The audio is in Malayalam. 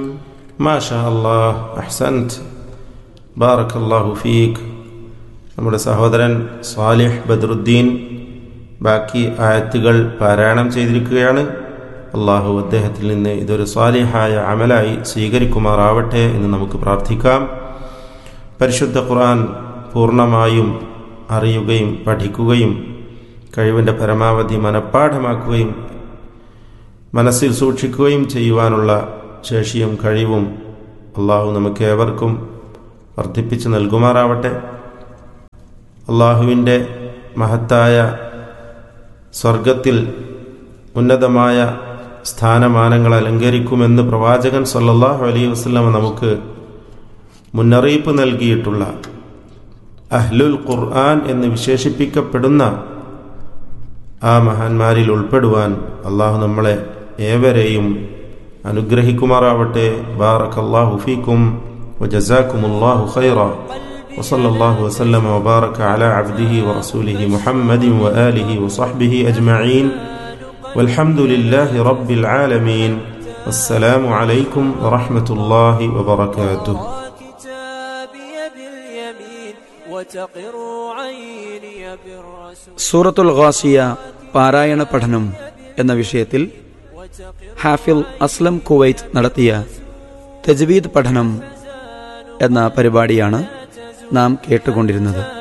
ما شاء الله أحسنت بارك الله فيك നമ്മുടെ സഹോദരൻ സാലിഹ് ബദ്രുദ്ദീൻ ബാക്കി ആയത്തുകൾ പാരായണം ചെയ്തിരിക്കുകയാണ് അള്ളാഹു അദ്ദേഹത്തിൽ നിന്ന് ഇതൊരു സാലിഹായ അമലായി സ്വീകരിക്കുമാറാവട്ടെ എന്ന് നമുക്ക് പ്രാർത്ഥിക്കാം പരിശുദ്ധ ഖുർആൻ പൂർണ്ണമായും അറിയുകയും പഠിക്കുകയും കഴിവിൻ്റെ പരമാവധി മനഃപ്പാഠമാക്കുകയും മനസ്സിൽ സൂക്ഷിക്കുകയും ചെയ്യുവാനുള്ള ശേഷിയും കഴിവും അള്ളാഹു നമുക്ക് ഏവർക്കും വർദ്ധിപ്പിച്ച് നൽകുമാറാവട്ടെ അള്ളാഹുവിൻ്റെ മഹത്തായ സ്വർഗത്തിൽ ഉന്നതമായ സ്ഥാനമാനങ്ങൾ അലങ്കരിക്കുമെന്ന് പ്രവാചകൻ സല്ലല്ലാഹു അലൈഹി വസല്ലമ നമുക്ക് മുന്നറിയിപ്പ് നൽകിയിട്ടുള്ള അഹ്ലുൽ ഖുർആൻ എന്ന് വിശേഷിപ്പിക്കപ്പെടുന്ന ആ മഹാന്മാരിൽ ഉൾപ്പെടുവാൻ അള്ളാഹു നമ്മളെ ഏവരെയും അനുഗ്രഹിക്കുമാറാവട്ടെ ബാറക്കല്ലാഹു ഫീക്കും وجزاكم الله خيرا وصلى الله وسلم وبارك على عبده ورسوله محمد وآله وصحبه أجمعين والحمد لله رب العالمين والسلام عليكم ورحمة الله وبركاته كتابي باليمين وتقر عيني بالرسول സൂറത്തുൽ ഗാസിയ പാരായണ പഠനം എന്ന വിഷയത്തിൽ ഹാഫിൽ അസ്ലം കുവൈത്ത് നടത്തിയ തജ്വീദ് പഠനം എന്ന പരിപാടിയാണ് നാം കേട്ടുകൊണ്ടിരുന്നത്